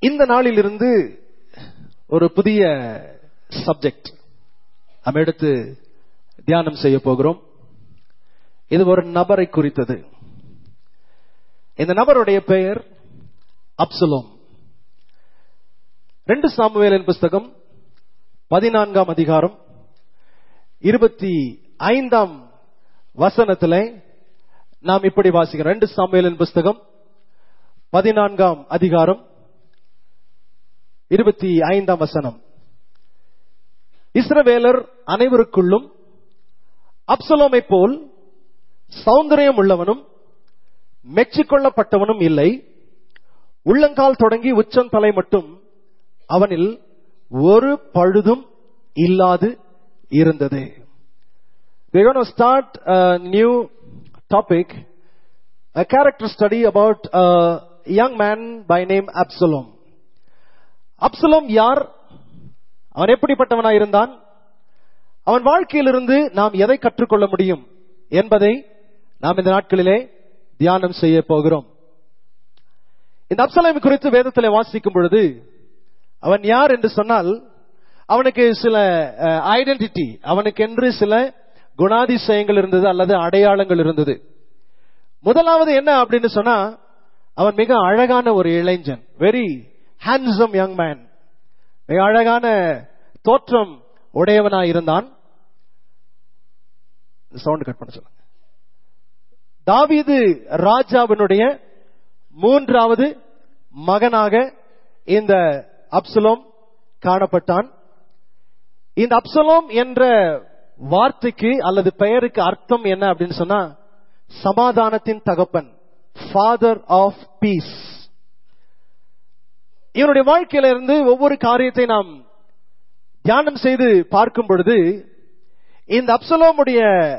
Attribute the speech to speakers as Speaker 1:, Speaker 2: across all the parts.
Speaker 1: இந்த நாளிலிருந்து ஒரு புதிய சப்ஜெக்ட் நம்ம எடுத்து தியானம் செய்ய போகிறோம் இது ஒரு நபரை குறித்தது இந்த நபருடைய பெயர் அப்சலோம் ரெண்டு சாமுவேலின் புஸ்தகம் பதினான்காம் அதிகாரம் இருபத்தி ஐந்தாம் வசனத்திலே நாம் இப்படி வாசிக்கிறோம் ரெண்டு சாமுவேலின் புஸ்தகம் பதினான்காம் அதிகாரம் இருபத்தி ஐந்தாம் வசனம் இஸ்ரவேலர் அனைவருக்குள்ளும் அப்சலோமை போல் சௌந்தரியம் உள்ளவனும் மெச்சிக்கொள்ளப்பட்டவனும் இல்லை உள்ளங்கால் தொடங்கி உச்சம் தலை மட்டும் அவனில் ஒரு பழுதும் இல்லாது இருந்தது We're going to start a new topic, a character study about a young man by name Absalom. Absalom யார் அவன் எப்படிப்பட்டவனாய் இருந்தான் அவன் வாழ்க்கையிலிருந்து நாம் எதை கற்றுக்கொள்ள முடியும் என்பதை நாம் இந்த நாட்களிலே தியானம் செய்ய போகிறோம் இந்த அப்சலம் குறித்து வேதத்திலே வாசிக்கும் பொழுது அவன் யார் என்று சொன்னால் அவனுக்கு சில ஐடென்டிட்டி அவனுக்கு என்று சில குணாதிசயங்கள் இருந்தது அல்லது அடையாளங்கள் இருந்தது முதலாவது என்ன அப்படின்னு சொன்னா அவன் மிக அழகான ஒரு இளைஞன் வெரி ஹேண்ட்ஸம் யங் மேன் மிக அழகான தோற்றம் உடையவனாய் இருந்தான் சவுண்ட் கட் பண்ண சொல்லுங்க தாவீது ராஜாவினுடைய மூன்றாவது மகனாக இந்த அப்சலோம் காணப்பட்டான் இந்த அப்சலோம் என்ற வார்த்தைக்கு அல்லது பெயருக்கு அர்த்தம் என்ன அப்படின்னு சொன்னா சமாதானத்தின் தகப்பன் ஃபாதர் ஆஃப் பீஸ் இவனுடைய வாழ்க்கையில இருந்து ஒவ்வொரு காரியத்தை நாம் தியானம் செய்து பார்க்கும் பொழுது இந்த அப்சலோமுடைய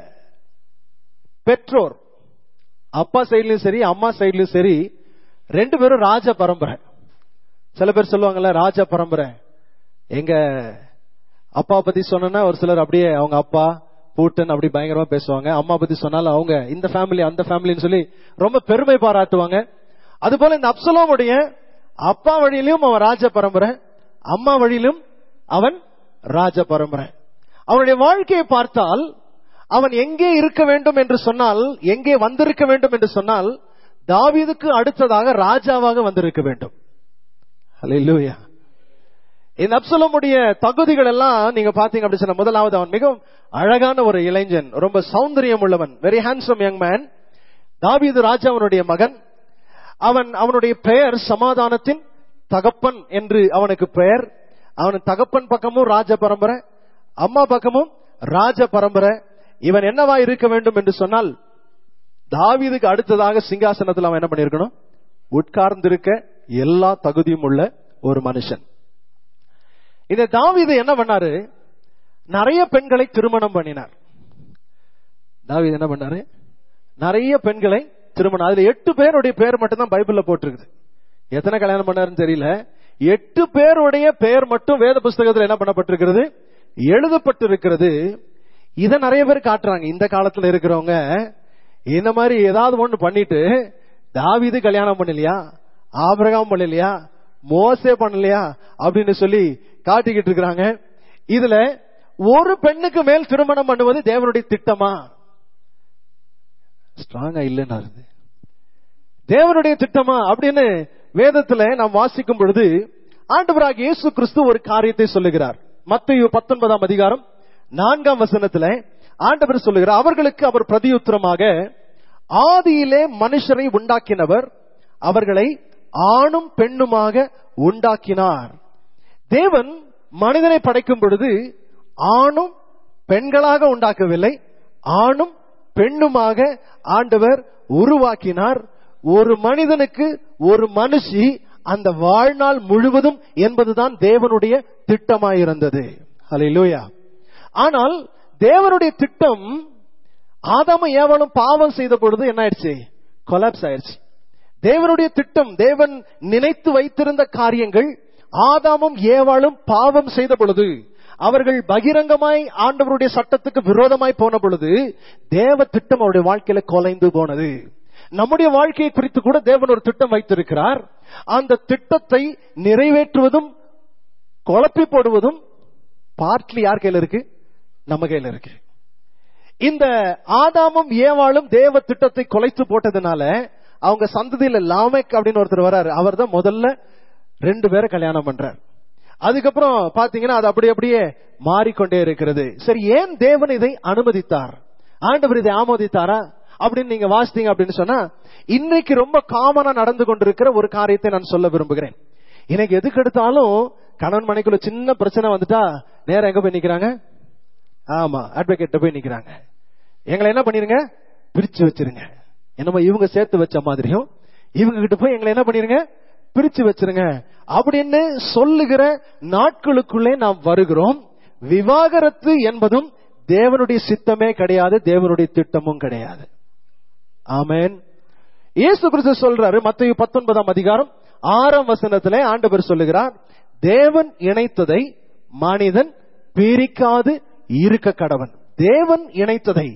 Speaker 1: பெற்றோர் அப்பா சைட்லயும் சரி அம்மா சைட்லயும் சரி ரெண்டு பேரும் ராஜ பரம்பரை சில பேர் சொல்லுவாங்கல்ல ராஜ பரம்பரை எங்க அப்பா பத்தி சொன்னா ஒரு சிலர் அப்படியே அவங்க அப்பா பூட்டன் அப்படி பயங்கரமா பேசுவாங்க அம்மா பத்தி சொன்னாலும் அவங்க இந்த ஃபேமிலி அந்த ஃபேமிலின்னு சொல்லி ரொம்ப பெருமை பாராட்டுவாங்க அது போல இந்த அப்சலோமுடைய அப்பா வழியிலும் அவன் ராஜ பரம்பரை அம்மா வழியிலும் அவன் ராஜ பரம்பரை அவனுடைய வாழ்க்கையை பார்த்தால் அவன் எங்கே இருக்க வேண்டும் என்று சொன்னால் எங்கே வந்திருக்க வேண்டும் என்று சொன்னால் தாவீதுக்கு அடுத்ததாக ராஜாவாக வந்திருக்க வேண்டும் ஹalleluya இந்த அப்சலமுடைய தகுதிகள் எல்லாம் நீங்க பாத்தீங்க அப்படி சொன்ன முதலாவது அவன் மிகவும் அழகான ஒரு இளைஞன் ரொம்ப சௌந்தரியம் உள்ளவன் வெரி ஹேண்ட்ஸம் யங் மேன் தாவீது ராஜாவனுடைய மகன் அவன் அவனுடைய பெயர் சமாதானத்தின் தகப்பன் என்று அவனுக்கு பெயர் அவன் தகப்பன் பக்கமும் ராஜ பரம்பரை அம்மா பக்கமும் ராஜ பரம்பரை இவன் என்னவா இருக்க வேண்டும் என்று சொன்னால் தாவீதுக்கு அடுத்ததாக சிங்காசனத்தில் அவன் என்ன பண்ணிருக்கணும் உட்கார்ந்திருக்க எல்லா தகுதியும் உள்ள ஒரு மனுஷன் இந்த தாவீது என்ன பண்ணாரு நிறைய பெண்களை திருமணம் பண்ணினார் தாவீது என்ன பண்ணாரு நிறைய பெண்களை திருமணம் அதுல எட்டு பேருடைய பேர் மட்டும் தான் பைபிள்ல போட்டிருக்குது எத்தனை கல்யாணம் பண்ணாருன்னு தெரியல எட்டு பேருடைய பெயர் மட்டும் வேத புஸ்தகத்தில் என்ன பண்ணப்பட்டிருக்கிறது எழுதப்பட்டிருக்கிறது இதை நிறைய பேர் காட்டுறாங்க இந்த காலத்துல இருக்கிறவங்க இந்த மாதிரி ஏதாவது ஒண்ணு பண்ணிட்டு தாவிது கல்யாணம் பண்ணலையா ஆபிரகாம் பண்ணலையா மோசே பண்ணலையா அப்படின்னு சொல்லி காட்டிக்கிட்டு இருக்கிறாங்க இதுல ஒரு பெண்ணுக்கு மேல் திருமணம் பண்ணுவது தேவனுடைய திட்டமா ஸ்ட்ராங்கா இல்லைன்னா தேவனுடைய திட்டமா அப்படின்னு வேதத்துல நாம் வாசிக்கும் பொழுது ஆண்டவராக இயேசு கிறிஸ்து ஒரு காரியத்தை சொல்லுகிறார் மத்திய பத்தொன்பதாம் அதிகாரம் நான்காம் வசனத்துல ஆண்டவர் சொல்லுகிறார் அவர்களுக்கு அவர் பிரதியுத்தரமாக ஆதியிலே மனுஷரை உண்டாக்கினவர் அவர்களை ஆணும் பெண்ணுமாக உண்டாக்கினார் தேவன் மனிதனை படைக்கும் பொழுது ஆணும் பெண்களாக உண்டாக்கவில்லை ஆணும் பெண்ணுமாக ஆண்டவர் உருவாக்கினார் ஒரு மனிதனுக்கு ஒரு மனுஷி அந்த வாழ்நாள் முழுவதும் என்பதுதான் தேவனுடைய திட்டமாயிருந்தது ஹalleluya ஆனால் தேவனுடைய திட்டம் ஆதாம ஏவலும் பாவம் செய்த பொழுது என்ன ஆயிடுச்சு கொலாப்ஸ் ஆயிடுச்சு தேவனுடைய திட்டம் தேவன் நினைத்து வைத்திருந்த காரியங்கள் ஆதாமும் ஏவாளும் பாவம் செய்த பொழுது அவர்கள் பகிரங்கமாய் ஆண்டவருடைய சட்டத்துக்கு விரோதமாய் போன பொழுது தேவ திட்டம் அவருடைய வாழ்க்கையில கொலைந்து போனது நம்முடைய வாழ்க்கையை குறித்து கூட தேவன் ஒரு திட்டம் வைத்திருக்கிறார் அந்த திட்டத்தை நிறைவேற்றுவதும் குழப்பி போடுவதும் பார்ட்லி யார் கையில இருக்கு நம்ம கையில இருக்கு இந்த ஆதாமும் ஏவாளும் தேவ திட்டத்தை குலைத்து போட்டதுனால அவங்க சந்ததியில லாமெக் அப்படின்னு ஒருத்தர் வராரு அவர் தான் முதல்ல ரெண்டு பேரை கல்யாணம் பண்றார் அதுக்கப்புறம் பாத்தீங்கன்னா அது அப்படி அப்படியே மாறிக்கொண்டே இருக்கிறது சரி ஏன் தேவன் இதை அனுமதித்தார் ஆண்டவர் இதை ஆமோதித்தாரா அப்படின்னு நீங்க வாசித்தீங்க அப்படின்னு சொன்னா இன்னைக்கு ரொம்ப காமனா நடந்து கொண்டிருக்கிற ஒரு காரியத்தை நான் சொல்ல விரும்புகிறேன் இன்னைக்கு எதுக்கு எடுத்தாலும் கணவன் மனைக்குள்ள சின்ன பிரச்சனை வந்துட்டா நேரம் எங்க போய் நிக்கிறாங்க ஆமா அட்வொகேட்ட போய் நிக்கிறாங்க எங்களை என்ன பண்ணிருங்க பிரிச்சு வச்சிருங்க என்னமோ இவங்க சேர்த்து வச்ச மாதிரியும் இவங்க கிட்ட போய் எங்களை என்ன பண்ணிருங்க பிரிச்சு வச்சிருங்க அப்படின்னு சொல்லுகிற நாட்களுக்குள்ளே நாம் வருகிறோம் விவாகரத்து என்பதும் தேவனுடைய சித்தமே கிடையாது தேவனுடைய திட்டமும் கிடையாது ஆமென் இயேசு கிறிஸ்து சொல்றாரு மத்திய பத்தொன்பதாம் அதிகாரம் ஆறாம் வசனத்திலே ஆண்டவர் சொல்லுகிறார் தேவன் இணைத்ததை மனிதன் பிரிக்காது இருக்க கடவன் தேவன் இணைத்ததை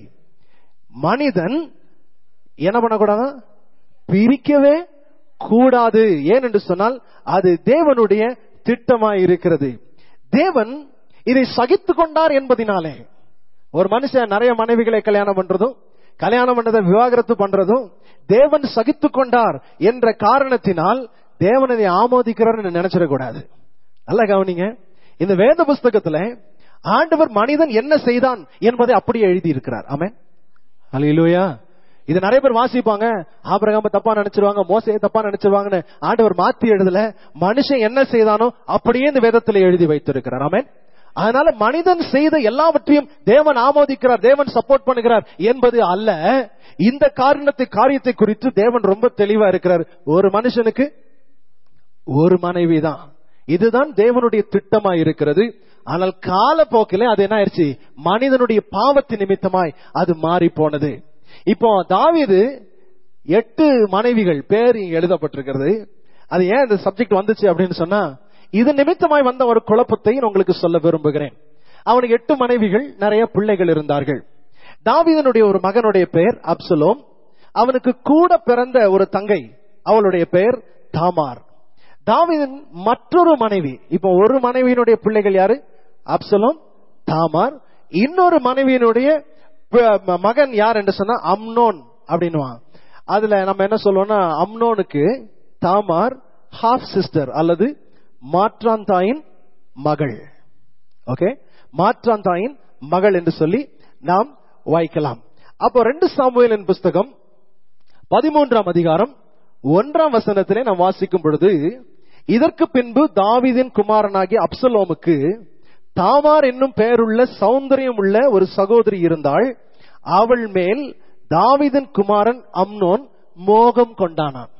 Speaker 1: மனிதன் என்ன பண்ணக்கூடாது பிரிக்கவே கூடாது ஏன் என்று சொன்னால் அது தேவனுடைய திட்டமாய் இருக்கிறது தேவன் இதை சகித்து கொண்டார் என்பதினாலே ஒரு மனுஷன் நிறைய மனைவிகளை கல்யாணம் பண்றதும் கல்யாணம் பண்ணதை விவாகரத்து பண்றதும் தேவன் சகித்து கொண்டார் என்ற காரணத்தினால் தேவன் அதை ஆமோதிக்கிறார் நினைச்சிடக்கூடாது நல்ல கவனிங்க இந்த வேத புஸ்தகத்துல ஆண்டவர் மனிதன் என்ன செய்தான் என்பதை அப்படியே எழுதி இருக்கிறார் ஆமென் அல்லேலூயா இது நிறைய பேர் வாசிப்பாங்க ஆபிரகாம தப்பா நினைச்சிருவாங்க மோசையை தப்பா நினைச்சிருவாங்கன்னு ஆண்டவர் மாத்தி எழுதல மனுஷன் என்ன செய்தானோ அப்படியே இந்த வேதத்துல எழுதி வைத்திருக்கிறார் ஆமென் அதனால மனிதன் செய்த எல்லாவற்றையும் தேவன் ஆமோதிக்கிறார் தேவன் சப்போர்ட் பண்ணுகிறார் என்பது அல்ல இந்த காரணத்தை காரியத்தை குறித்து தேவன் ரொம்ப தெளிவா இருக்கிறார் ஒரு மனுஷனுக்கு ஒரு மனைவி தான் இதுதான் தேவனுடைய திட்டமா இருக்கிறது ஆனால் காலப்போக்கிலே அது என்ன ஆயிடுச்சு மனிதனுடைய பாவத்தின் நிமித்தமாய் அது மாறி போனது இப்போ தாவீது எட்டு மனைவிகள் பேர் இங்க எழுதப்பட்டிருக்கிறது அது ஏன் இந்த சப்ஜெக்ட் வந்துச்சு அப்படின்னு சொன்னா இது நிமித்தமாய் வந்த ஒரு குழப்பத்தை நான் உங்களுக்கு சொல்ல விரும்புகிறேன் அவனுக்கு எட்டு மனைவிகள் நிறைய பிள்ளைகள் இருந்தார்கள் தாவீதனுடைய ஒரு மகனுடைய பெயர் அப்சலோம் அவனுக்கு கூட பிறந்த ஒரு தங்கை அவளுடைய பெயர் தாமார் தாவீதன் மற்றொரு மனைவி இப்போ ஒரு மனைவியினுடைய பிள்ளைகள் யாரு அப்சலோம் தாமார் இன்னொரு மனைவியினுடைய ப- மகன் யார் என்று சொன்னா அம்னோன் அப்படின்னுவான் அதுல நம்ம என்ன சொல்லுவோம்னா அம்னோனுக்கு தாமார் ஹாஃப் சிஸ்டர் அல்லது மாற்றான் தாயின் மகள் ஓகே மாற்றான் தாயின் மகள் என்று சொல்லி நாம் வாய்க்கலாம் அப்போ ரெண்டு சாமுவேலின் புஸ்தகம் பதிமூன்றாம் அதிகாரம் ஒன்றாம் வசனத்திலே நாம் வாசிக்கும் பொழுது இதற்கு பின்பு தாவீதின் குமாரனாகிய அப்சலோமுக்கு தாமார் என்னும் பெயருள்ள சௌந்தரியம் உள்ள ஒரு சகோதரி இருந்தாள் அவள் மேல் தாவீதின் குமாரன் அம்னோன் மோகம் கொண்டானான்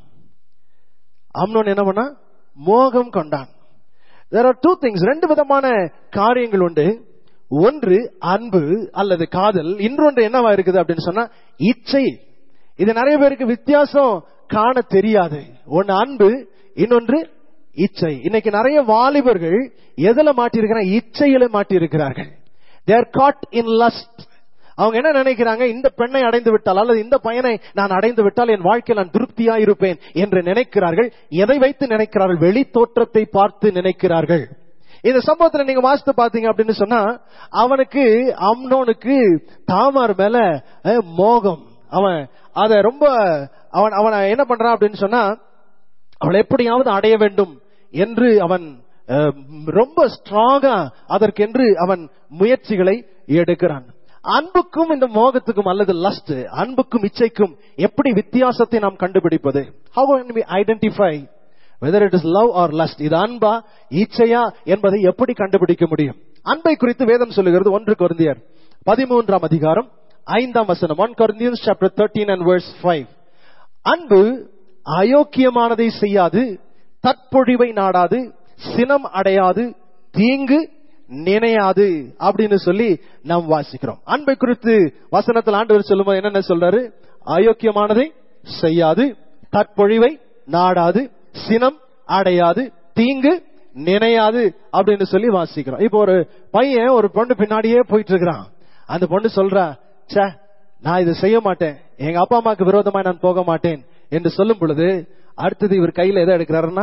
Speaker 1: அம்னோன் என்ன பண்ணா மோகம் கொண்டான் there are two things ரெண்டு விதமான காரியங்கள் உண்டு ஒன்று அன்பு அல்லது காதல் இன்னொன்று என்னவா இருக்குது அப்படின்னு சொன்னா இச்சை இது நிறைய பேருக்கு வித்தியாசம் காண தெரியாது ஒன்னு அன்பு இன்னொன்று இச்சை இன்னைக்கு நிறைய வாலிபர்கள் எதுல மாட்டிருக்கிறாங்க இச்சையில மாட்டியிருக்கிறார்கள் தேர் காட் இன் லஸ்ட் அவங்க என்ன நினைக்கிறாங்க இந்த பெண்ணை அடைந்து விட்டால் அல்லது இந்த பையனை நான் அடைந்து விட்டால் என் வாழ்க்கையில் நான் திருப்தியா இருப்பேன் என்று நினைக்கிறார்கள் எதை வைத்து நினைக்கிறார்கள் வெளி தோற்றத்தை பார்த்து நினைக்கிறார்கள் இந்த சம்பவத்துல நீங்க வாசித்து பாத்தீங்க அப்படின்னு சொன்னா அவனுக்கு அம்னோனுக்கு தாமார் மேல அஹ், மோகம் அவன் அத ரொம்ப அவன் அவன் என்ன பண்றான் அப்படின்னு சொன்னா அவளை எப்படியாவது அடைய வேண்டும் என்று அவன் அஹ், ரொம்ப ஸ்ட்ராங்கா அதற்கென்று அவன் முயற்சிகளை எடுக்கிறான் அன்புக்கும் இந்த மோகத்துக்கும் அல்லது லஸ்ட் அன்புக்கும் இச்சைக்கும் எப்படி வித்தியாசத்தை நாம் கண்டுபிடிப்பது how we identify whether it is love or lust இது அன்பா இச்சையா என்பதை எப்படி கண்டுபிடிக்க முடியும் அன்பை குறித்து வேதம் சொல்லுகிறது ஒன்று கொரிந்தியர் பதிமூன்றாம் அதிகாரம் ஐந்தாம் வசனம் one Corinthians chapter thirteen and verse five அன்பு அயோக்கியமானதை செய்யாது தற்பொழிவை நாடாது சினம் அடையாது தீங்கு நினையாது அப்படின்னு சொல்லி நாம் வாசிக்கிறோம் அன்பை குறித்து வசனத்தில் ஆண்டவர் சொல்லும்போது என்னென்ன சொல்றாரு அயோக்கியமானதை செய்யாது தற்பொழிவை நாடாது சினம் அடையாது தீங்கு நினையாது அப்படின்னு சொல்லி வாசிக்கிறோம் இப்போ ஒரு பையன் ஒரு பொண்ணு பின்னாடியே போயிட்டு இருக்கிறான் அந்த பொண்ணு சொல்றா ச்சே நான் இதை செய்ய மாட்டேன் எங்க அப்பா அம்மாக்கு விரோதமாய் நான் போக மாட்டேன் என்று சொல்லும் பொழுது அடுத்தது இவர் கையில எதை எடுக்கிறாருன்னா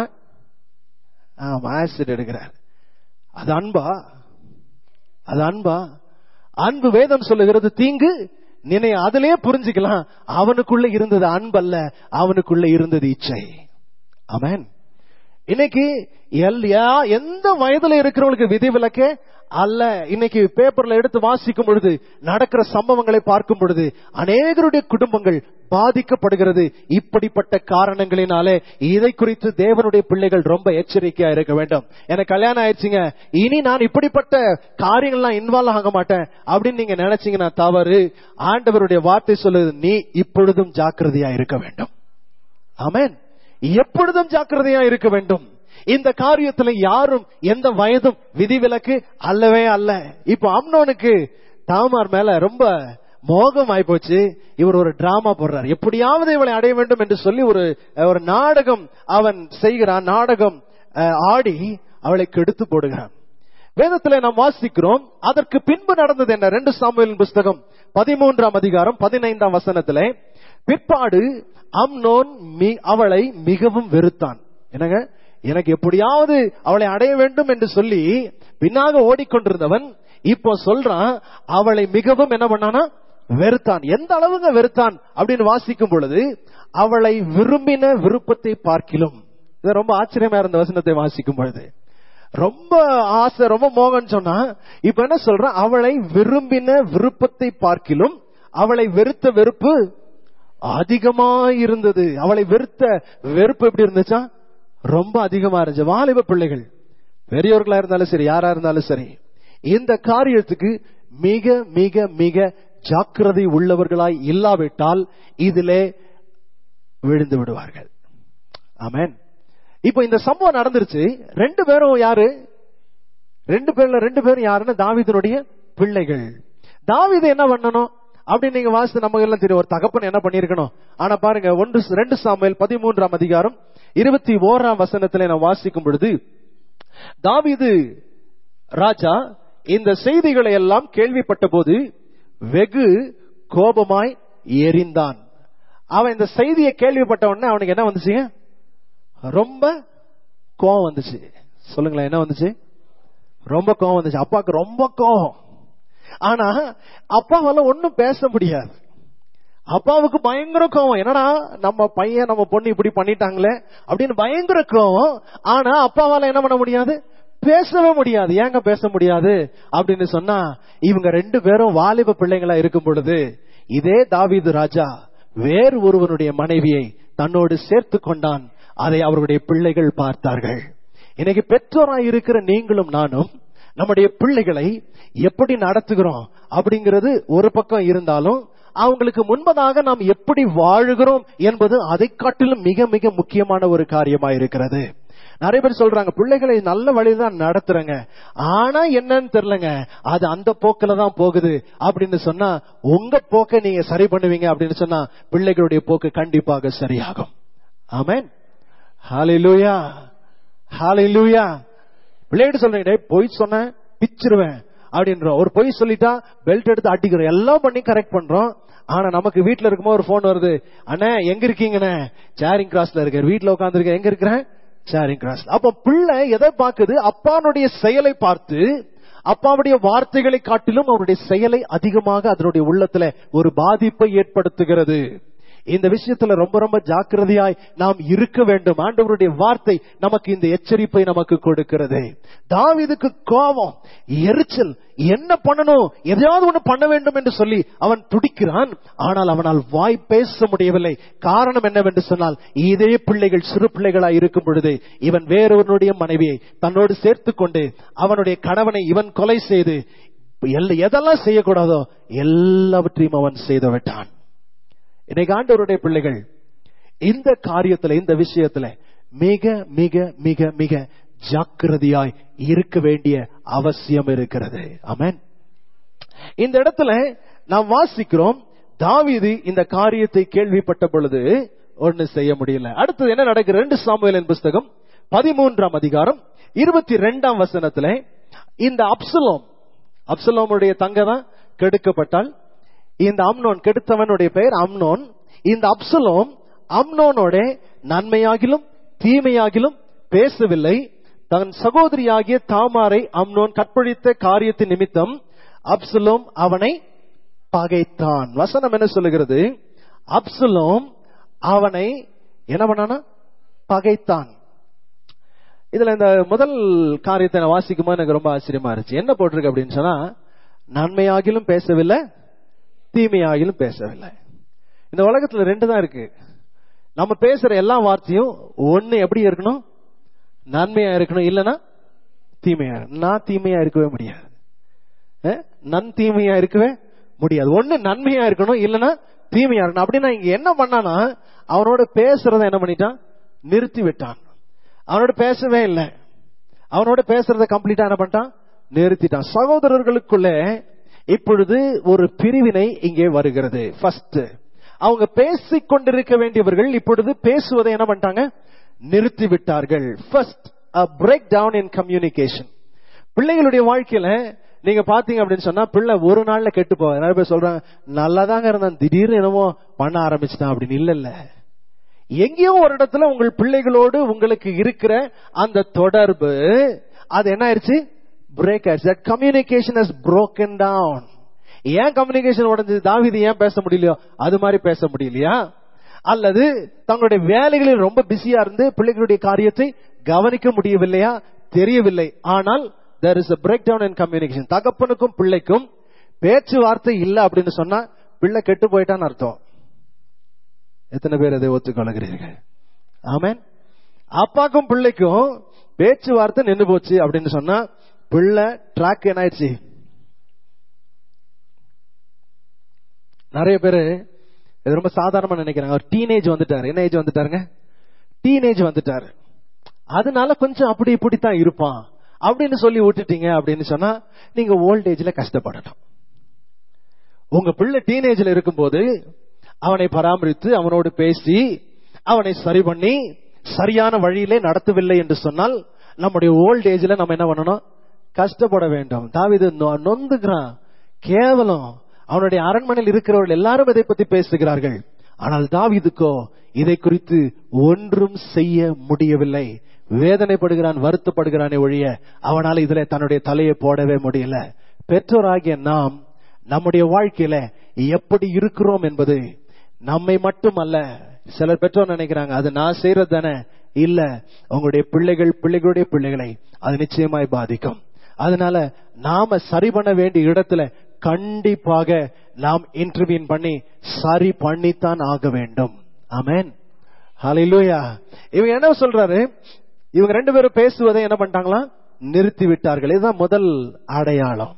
Speaker 1: ஆமா ஆசிட் எடுக்கிறார் அது அன்பா அது அன்பா அன்பு வேதம் சொல்லுகிறது தீங்கு நினை அதிலே புரிஞ்சுக்கலாம் அவனுக்குள்ள இருந்தது அன்பல்ல அவனுக்குள்ள இருந்தது இச்சை அமேன் இன்னைக்கு எல் யா- எந்த வயதுல இருக்கிறவங்களுக்கு விதிவிலக்கே அல்ல இன்னைக்கு பேப்பர்ல எடுத்து வாசிக்கும் பொழுது நடக்கிற சம்பவங்களை பார்க்கும் பொழுது அநேகருடைய குடும்பங்கள் பாதிக்கப்படுகிறது இப்படிப்பட்ட காரணங்களினாலே இதை குறித்து தேவனுடைய பிள்ளைகள் ரொம்ப எச்சரிக்கையா இருக்க வேண்டும் எனக்கு கல்யாணம் ஆயிடுச்சுங்க இனி நான் இப்படிப்பட்ட காரியங்கள்லாம் இன்வால்வ் ஆக மாட்டேன் அப்படின்னு நீங்க நினைச்சீங்கன்னா தவறு ஆண்டவருடைய வார்த்தை சொல்லுது நீ இப்பொழுதும் ஜாக்கிரதையா இருக்க வேண்டும் ஆமென் எப்பொழுதும் ஜாக்கிரதையா இருக்க வேண்டும் இந்த காரியத்துல யாரும் எந்த வயதும் விதிவிலக்கு அல்லவே அல்ல இப்போ அம்னோனுக்கு தாமார் மேல ரொம்ப மோகம் ஆயிப்போச்சு இவர் ஒரு டிராமா போடுறார் எப்படியாவது இவளை அடைய வேண்டும் என்று சொல்லி ஒரு ஒரு நாடகம் அவன் செய்கிறான் நாடகம் அஹ், ஆடி அவளை கெடுத்து போடுகிறான் வேதத்துல நாம் வாசிக்கிறோம் அதற்கு பின்பு நடந்தது என்ன ரெண்டு சாமுவேலின் புஸ்தகம் பதிமூன்றாம் அதிகாரம் பதினைந்தாம் வசனத்திலே பிற்பாடு அம்னோன் மி- அவளை மிகவும் வெறுத்தான் என்னங்க எனக்கு எப்படியாவது அவளை அடைய வேண்டும் என்று சொல்லி பின்னாக ஓடிக்கொண்டிருந்தவன் இப்போ சொல்றான் அவளை மிகவும் என்ன பண்ணானா வெறுத்தான் எந்த அளவுங்க வெறுத்தான் அப்படின்னு வாசிக்கும் பொழுது அவளை விரும்பின விருப்பத்தை பார்க்கிலும் இது ரொம்ப ஆச்சரியமா இருந்த வசனத்தை வாசிக்கும் பொழுது ரொம்ப ஆசை ரொம்ப மோகன் சொன்னா இப்ப என்ன சொல்றான் அவளை விரும்பின விருப்பத்தை பார்க்கிலும் அவளை வெறுத்த வெறுப்பு அதிகமா இருந்தது அவளை வெறுத்த வெறுப்பு எப்படி இருந்துச்சா ரொம்ப அதிகமா இருந்துச்சு வாலிப பிள்ளைகள் பெரியவர்களா இருந்தாலும் சரி யாரா இருந்தாலும் சரி இந்த காரியத்துக்கு மிக மிக மிக ஜாக்கிரதை உள்ளவர்களாய் இல்லாவிட்டால் இதிலே விழுந்து விடுவார்கள் ஆமென் இப்போ இந்த சம்பவம் நடந்துருச்சு ரெண்டு பேரும் யாரு ரெண்டு பேர்ல ரெண்டு பேரும் யாருன்னா தாவீதனுடைய பிள்ளைகள் தாவீது என்ன பண்ணணும் அப்படின்னு நீங்க வாசித்து நமக்கு எல்லாம் தெரியும் ஒரு தகப்பன் என்ன பண்ணிருக்கணும் ஆனா பாருங்க ஒன்று ரெண்டு சாமுவேல் பதிமூன்றாம் அதிகாரம் இருபத்தி ஓராம் வசனத்துல நான் வாசிக்கும் பொழுது தாவீது ராஜா இந்த செய்திகளை எல்லாம் கேள்விப்பட்ட போது வெகு கோபமாய் எரிந்தான் அவன் இந்த செய்தியை கேள்விப்பட்ட உடனே அவனுக்கு என்ன வந்துச்சுங்க ரொம்ப கோவம் வந்துச்சு சொல்லுங்களேன் என்ன வந்துச்சு ரொம்ப கோவம் வந்துச்சு அப்பாவுக்கு ரொம்ப கோவம் ஆனா அப்பாவால ஒண்ணும் பேச முடியாது அப்பாவுக்கு பயங்கர கோவம் என்னடா நம்ம பையன் நம்ம பொண்ணு இப்படி பண்ணிட்டாங்களே அப்படின்னு பயங்கர கோவம் ஆனா அப்பாவால என்ன பண்ண முடியாது பேசவே முடியாது ஏங்க பேச முடியாது அப்படின்னு சொன்னா இவங்க ரெண்டு பேரும் வாலிப பிள்ளைங்களா இருக்கும் பொழுது இதே தாவீது ராஜா வேறு ஒருவனுடைய மனைவியை தன்னோடு சேர்த்து கொண்டான் அதை அவருடைய பிள்ளைகள் பார்த்தார்கள் இன்னைக்கு பெற்றோராய் இருக்கிற நீங்களும் நானும் நம்முடைய பிள்ளைகளை எப்படி நடத்துகிறோம் அப்படிங்கிறது ஒரு பக்கம் இருந்தாலும் அவங்களுக்கு முன்பதாக நாம் எப்படி வாழுகிறோம் என்பது அதை காட்டிலும் மிக மிக முக்கியமான ஒரு காரியமா இருக்கிறது நிறைய பேர் சொல்றாங்க பிள்ளைகளை நல்ல வழியில தான் நடத்துறங்க ஆனா என்னன்னு தெரியலங்க அது அந்த போக்கில தான் போகுது அப்படின்னு சொன்னா உங்க போக்கை நீங்க சரி பண்ணுவீங்க அப்படின்னு சொன்னா பிள்ளைகளுடைய போக்கு கண்டிப்பாக சரியாகும் ஆமென் ஹalleluya ஹalleluya பிள்ளைகிட்ட சொல்றீங்க "டேய், பொய் சொன்னேன் பிச்சிருவேன் அப்படின்றோம் ஒரு பொய் சொல்லிட்டா பெல்ட் எடுத்து அடிக்கிறோம் எல்லாம் பண்ணி கரெக்ட் பண்றோம் ஆனா நமக்கு வீட்ல இருக்கும்போது ஒரு போன் வருது அண்ணே எங்க இருக்கீங்கண்ணே சேரிங் கிராஸ்ல இருக்க வீட்ல உட்காந்துருக்க எங்க இருக்கிறேன் சேரிங் கிராஸ்ல அப்ப பிள்ளை எதை பார்க்குது அப்பானுடைய செயலை பார்த்து அப்பாவுடைய வார்த்தைகளை காட்டிலும் அவருடைய செயலை அதிகமாக அதனுடைய உள்ளத்துல ஒரு பாதிப்பை ஏற்படுத்துகிறது இந்த விஷயத்துல ரொம்ப ரொம்ப ஜாக்கிரதையாய் நாம் இருக்க வேண்டும் ஆண்டவருடைய வார்த்தை நமக்கு இந்த எச்சரிப்பை நமக்கு கொடுக்கிறது தாவீதுக்கு கோபம் எரிச்சல் என்ன பண்ணணும் எதையாவது ஒண்ணு பண்ண வேண்டும் என்று சொல்லி அவன் துடிக்கிறான் ஆனால் அவனால் வாய் பேச முடியவில்லை காரணம் என்னவென்று சொன்னால் இதே பிள்ளைகள் சிறு பிள்ளைகளாய் இருக்கும் பொழுது இவன் வேறொருவனுடைய மனைவியை தன்னோடு சேர்த்துக் கொண்டு அவனுடைய கணவனை இவன் கொலை செய்து எல்ல- எதெல்லாம் செய்யக்கூடாதோ எல்லாவற்றையும் அவன் செய்து விட்டான் இன்னைக்கு ஆண்டவருடைய பிள்ளைகள் இந்த காரியத்துல இந்த விஷயத்துல மிக மிக மிக மிக ஜாக்கிரதையாய் இருக்க வேண்டிய அவசியம் இருக்கிறது ஆமென் இந்த இடத்துல நாம் வாசிக்கிறோம் தாவீது இந்த காரியத்தை கேள்விப்பட்ட பொழுது ஒண்ணு செய்ய முடியல அடுத்தது என்ன நடக்குது ரெண்டு சாமுவேலின் புஸ்தகம் பதிமூன்றாம் அதிகாரம் இருபத்தி ரெண்டாம் வசனத்துல இந்த அப்சலோம் அப்சலோமுடைய தங்க தான் கெடுக்கப்பட்டால் இந்த அம்னோன் கெடுத்தவனுடைய பெயர் அம்னோன் இந்த அப்சலோம் அம்னோனோட நன்மையாகிலும் தீமையாகிலும் பேசவில்லை தன் சகோதரியாகிய தாமாரை அம்னோன் கற்பழித்த காரியத்தின் நிமித்தம் அப்சலோம் அவனை பகைத்தான் வசனம் என்ன சொல்லுகிறது அப்சலோம் அவனை என்ன பண்ணானா பகைத்தான் இதுல இந்த முதல் காரியத்தை நான் வாசிக்கும்போது எனக்கு ரொம்ப ஆச்சரியமா இருந்துச்சு என்ன போட்டிருக்கு அப்படின்னு சொன்னா நன்மையாகிலும் பேசவில்லை தீமையாகிலும் பேசவில்லை இந்த உலகத்துல ரெண்டு தான் இருக்கு நம்ம பேசுற எல்லா வார்த்தையும் ஒண்ணு எப்படி இருக்கணும் நன்மையா இருக்கணும் இல்லைன்னா தீமையா இருக்கணும். நான் தீமையா இருக்கவே முடியாது அஹ், நன் தீமையா இருக்கவே முடியாது ஒண்ணு நன்மையா இருக்கணும் இல்லைன்னா தீமையா இருக்கணும் அப்படின்னா இங்க என்ன பண்ணானா அவனோட பேசுறத என்ன பண்ணிட்டான் நிறுத்தி விட்டான் அவனோட பேசவே இல்லை அவனோட பேசுறத கம்ப்ளீட்டா என்ன பண்ணிட்டான் நிறுத்திட்டான் சகோதரர்களுக்குள்ள இப்பொழுது ஒரு பிரிவினை இங்கே வருகிறது ஃபர்ஸ்ட் அவங்க பேசிக் கொண்டிருக்க வேண்டியவர்கள் இப்பொழுது பேசுவதை என்ன பண்ணிட்டாங்க நிறுத்தி விட்டார்கள் first break down in communication பிள்ளைகளுடைய வாழ்க்கையில நீங்க பாத்தீங்க அப்படின்னு சொன்னா பிள்ளை ஒரு நாள்ல கெட்டு போவாங்க நிறைய பேர் சொல்றாங்க நல்லாதாங்க இருந்தான் திடீர்னு என்னமோ பண்ண ஆரம்பிச்சுட்டான் அப்படின்னு இல்ல இல்ல எங்கேயோ ஒரு இடத்துல உங்கள் பிள்ளைகளோடு உங்களுக்கு இருக்கிற அந்த தொடர்பு அது என்ன ஆயிருச்சு பிரேக் ஆயிடுச்சு that communication has broken down ஏன் கம்யூனிகேஷன் உடஞ்சது தாவிது ஏன் பேச முடியலையோ அது மாதிரி பேச முடியலையா அல்லது தங்களுடைய வேலைகளில் ரொம்ப பிஸியா இருந்து பிள்ளைகளுடைய காரியத்தை கவனிக்க முடியவில்லையா தெரியவில்லை ஆனால் there is a breakdown in communication தகப்பனுக்கும் பிள்ளைக்கும் பேச்சுவார்த்தை இல்ல அப்படின்னு சொன்னா பிள்ளை கெட்டு போயிட்டான்னு அர்த்தம் எத்தனை பேர் அதை ஒத்துக்கொள்கிறீர்கள் ஆமென் அப்பாக்கும் பிள்ளைக்கும் பேச்சுவார்த்தை நின்னு போச்சு அப்படின்னு சொன்னா பிள்ளை ட்ராக் என்ன ஆயிடுச்சு நிறைய பேரு இது ரொம்ப சாதாரணமா நினைக்கிறாங்க அவர் டீனேஜ் வந்துட்டாரு என்ன ஏஜ் வந்துட்டாருங்க டீனேஜ் வந்துட்டாரு அதனால கொஞ்சம் அப்படி இப்படித்தான் இருப்பான் அப்படின்னு சொல்லி விட்டுட்டீங்க அப்படின்னு சொன்னா நீங்க ஓல்ட் ஏஜ்ல கஷ்டப்படணும் உங்க பிள்ளை டீனேஜ்ல இருக்கும்போது அவனை பராமரித்து அவனோடு பேசி அவனை சரி பண்ணி சரியான வழியிலே நடத்தவில்லை என்று சொன்னால் நம்முடைய ஓல்ட் ஏஜ்ல நம்ம என்ன பண்ணணும் கஷ்டப்பட வேண்டும் தாவிது நொ- நொந்துகிறான் கேவலம் அவனுடைய அரண்மனையில் இருக்கிறவர்கள் எல்லாரும் இதை பத்தி பேசுகிறார்கள் ஆனால் தாவீதுக்கோ இதை குறித்து ஒன்றும் செய்ய முடியவில்லை வேதனைப்படுகிறான் வருத்தப்படுகிறானே ஒழிய அவனால் இதுல தன்னுடைய தலையை போடவே முடியல பெற்றோராகிய நாம் நம்முடைய வாழ்க்கையில எப்படி இருக்கிறோம் என்பது நம்மை மட்டுமல்ல சிலர் பெற்றோர் நினைக்கிறாங்க அது நான் செய்யறது தானே இல்ல உங்களுடைய பிள்ளைகள் பிள்ளைகளுடைய பிள்ளைகளை அது நிச்சயமாய் பாதிக்கும் அதனால நாம சரி பண்ண வேண்டிய இடத்துல கண்டிப்பாக நாம் இன்டர்வியூன் பண்ணி சரி பண்ணித்தான் ஆக வேண்டும் ஆமென் ஹalleluya இவங்க என்ன சொல்றாரு இவங்க ரெண்டு பேரும் பேசுவதை என்ன பண்ணிட்டாங்களா நிறுத்தி விட்டார்கள் இதுதான் முதல் அடையாளம்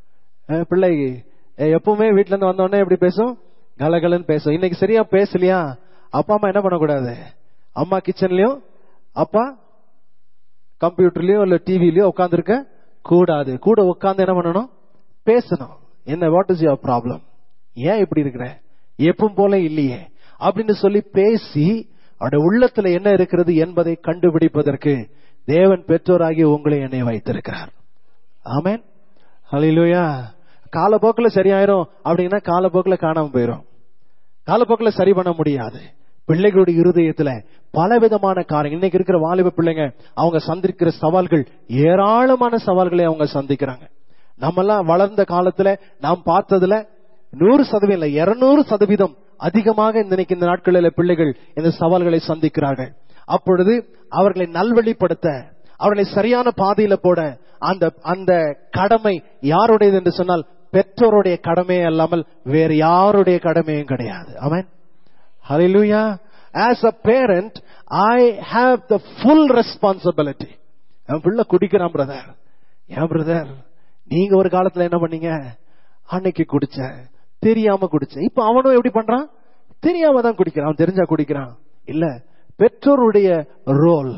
Speaker 1: அஹ் பிள்ளை அஹ் எப்பவுமே வீட்ல இருந்து வந்த உடனே எப்படி பேசும் கலகலன்னு பேசும் இன்னைக்கு சரியா பேசலையா அப்பா அம்மா என்ன பண்ணக்கூடாது அம்மா கிச்சன்லயும் அப்பா கம்ப்யூட்டர்லயோ இல்ல டிவிலயோ உட்கார்ந்துருக்க கூடாது கூட உட்கார்ந்து என்ன பண்ணணும் பேசணும் என்ன வாட் இஸ் யுவர் ப்ராப்ளம் ஏன் இப்படி இருக்கிற எப்பவும் போல இல்லையே அப்படின்னு சொல்லி பேசி அவருடைய உள்ளத்துல என்ன இருக்கிறது என்பதை கண்டுபிடிப்பதற்கு தேவன் பெற்றோராகி உங்களை என்னை வைத்திருக்கிறார் ஆமென் ஹalleluya காலப்போக்குல சரியாயிரும் அப்படின்னா காலப்போக்குல காணாம போயிரும் காலப்போக்குல சரி பண்ண முடியாது பிள்ளைகளுடைய இருதயத்துல பலவிதமான காரியம் இன்னைக்கு இருக்கிற வாலிப பிள்ளைங்க அவங்க சந்திக்கிற சவால்கள் ஏராளமான சவால்களை அவங்க சந்திக்கிறாங்க நம்மெல்லாம் வளர்ந்த காலத்துல நாம் பார்த்ததுல நூறு சதவீதம் இல்ல இருநூறு சதவீதம் அதிகமாக இந்த இன்னைக்கு இந்த நாட்களில் பிள்ளைகள் இந்த சவால்களை சந்திக்கிறார்கள் அப்பொழுது அவர்களை நல்வழிப்படுத்த அவர்களை சரியான பாதையில போட அந்த அந்த கடமை யாருடையது என்று சொன்னால் பெற்றோருடைய கடமையே அல்லாமல் வேறு யாருடைய கடமையும் கிடையாது அவன் Hallelujah. As a parent, I have the full responsibility. என் பிள்ளை குடிக்கிறான் பிரதர் ஏன் பிரதர் நீங்க ஒரு காலத்துல என்ன பண்ணீங்க அன்னைக்கு குடிச்சேன் தெரியாம குடிச்சேன் இப்ப அவனும் எப்படி பண்றான் தெரியாம தான் குடிக்கிறான் அவன் தெரிஞ்சா குடிக்கிறான் இல்ல பெற்றோருடைய ரோல்